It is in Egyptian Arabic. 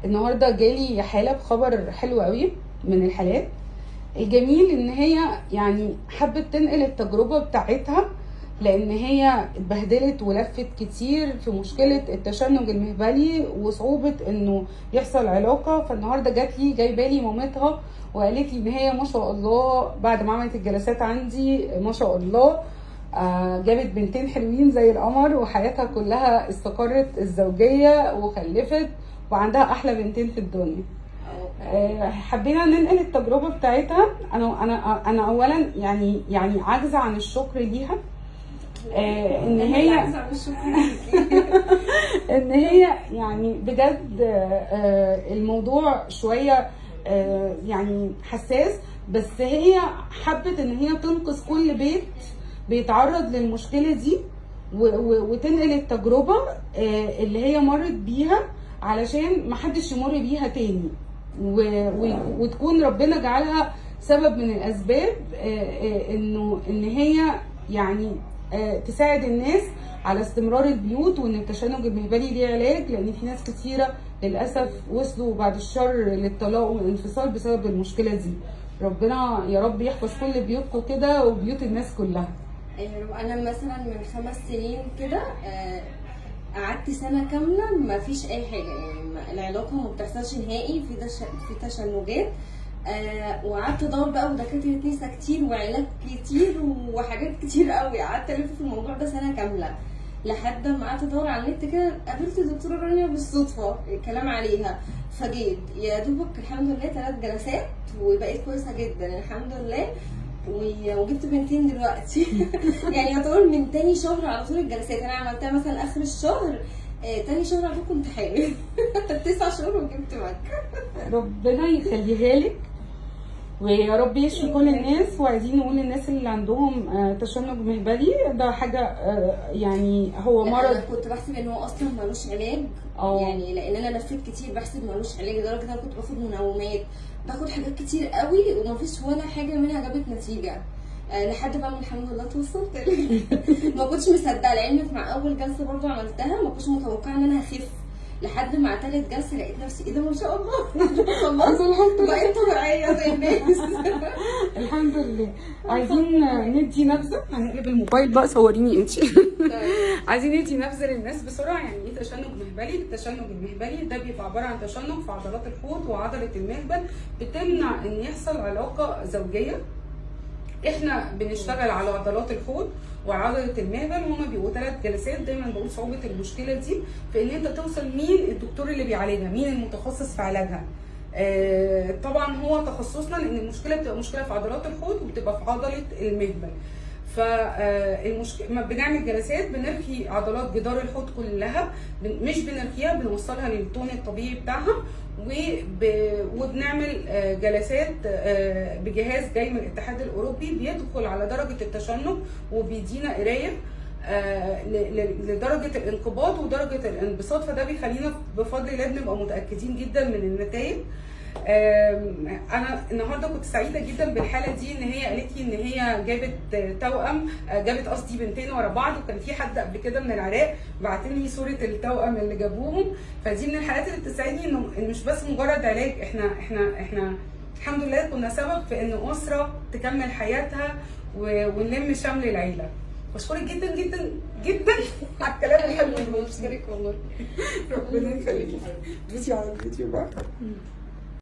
النهارده جالي حاله بخبر حلو قوي من الحالات الجميل ان هي يعني حبت تنقل التجربه بتاعتها لان هي اتبهدلت ولفت كتير في مشكله التشنج المهبلي وصعوبه انه يحصل علاقه فالنهارده جات لي جايبه لي مامتها وقالت لي ان هي ما شاء الله بعد ما عملت الجلسات عندي ما شاء الله آه، جابت بنتين حلوين زي القمر وحياتها كلها استقرت الزوجيه وخلفت وعندها احلى بنتين في الدنيا آه، حبينا ننقل التجربه بتاعتها انا انا انا اولا يعني يعني عاجزه عن الشكر ليها آه، ان هي ان هي يعني بجد آه، الموضوع شويه آه، يعني حساس بس هي حبت ان هي تنقذ كل بيت بيتعرض للمشكله دي و- و- وتنقل التجربه آه، اللي هي مرت بيها علشان محدش يمر بيها تاني و- و- وتكون ربنا جعلها سبب من الاسباب آه، آه، انه ان هي يعني آه، تساعد الناس على استمرار البيوت وان التشنج المهبلي ليه علاج لان في ناس كتيره للاسف وصلوا بعد الشر للطلاق والانفصال بسبب المشكله دي ربنا يا رب يحفظ كل بيوتكم كده وبيوت الناس كلها أيوة، انا مثلا من خمس سنين كده آه، قعدت سنه كامله ما فيش اي حاجه يعني ما- العلاقه ما بتحصلش نهائي في دش... في تشنجات آه وقعدت ادور بقى ودكاتره نسا كتير وعلاج كتير وحاجات كتير قوي قعدت الف في الموضوع ده سنه كامله لحد ما قعدت ادور على النت كده قابلت الدكتوره رانيا بالصدفه الكلام عليها فجيت يا دوبك الحمد لله ثلاث جلسات وبقيت كويسه جدا الحمد لله و- وجبت بنتين دلوقتي يعني يعتبر من تاني شهر على طول الجلسات انا عملتها مثلا اخر الشهر آه، تاني شهر على طول كنت حامل تسع شهور وجبت مكة ربنا يخليها لك ويا رب يشفي كل الناس وعايزين نقول للناس اللي عندهم آه، تشنج مهبلي ده حاجه آه، يعني هو لا، مرض انا كنت بحسب ان هو اصلا ملوش علاج اه. يعني لان انا لفيت كتير بحسب ملوش علاج لدرجه ان انا كنت باخد منومات باخد حاجات كتير قوي ومفيش ولا حاجه منها جابت نتيجه آه، لحد بقى ما الحمد لله توصلت ما كنتش مصدقه لعلمك مع اول جلسه برضو عملتها ما كنتش متوقعه ان انا هخف لحد مع تالت جلسه لقيت نفسي ايه ده ما شاء الله خلصت الحمد لله بقيت طبيعيه زي الناس الحمد لله عايزين ندي نبذه هنقلب الموبايل بقى صوريني انت عايزين ندي نبذه للناس بسرعه يعني ايه تشنج مهبلي التشنج المهبلي ده بيبقى عباره عن تشنج في عضلات الحوض وعضله المهبل بتمنع ان يحصل علاقه زوجيه احنا بنشتغل على عضلات الحوض وعضله المهبل وهما بيبقوا ثلاث جلسات دايما بقول صعوبه المشكله دي في ان انت توصل مين الدكتور اللي بيعالجها مين المتخصص في علاجها آه، طبعا هو تخصصنا لان المشكله بتبقى مشكله في عضلات الحوض وبتبقى في عضله المهبل فالمشكله بنعمل جلسات بنرخي عضلات جدار الحوض كلها بن- مش بنرخيها بنوصلها للتون الطبيعي بتاعها وب... وبنعمل آه، جلسات آه، بجهاز جاي من الاتحاد الاوروبي بيدخل على درجه التشنج وبيدينا قرايه آه، ل- ل- لدرجه الانقباض ودرجه الانبساط فده بيخلينا بفضل الله بنبقى متاكدين جدا من النتائج آم، انا النهارده كنت سعيده جدا بالحاله دي ان هي قالت لي ان هي جابت توأم آه، جابت قصدي بنتين ورا بعض وكان في حد قبل كده من العراق بعت لي صوره التوأم اللي جابوهم فدي من الحالات اللي بتسعدني انه إن مش بس مجرد علاج احنا احنا احنا الحمد لله كنا سبب في ان اسره تكمل حياتها و- ونلم شمل العيله بشكرك جدا جدا جدا على الكلام الحلو اللي بشكرك والله ربنا يخليكي دوسي على الفيديو بقى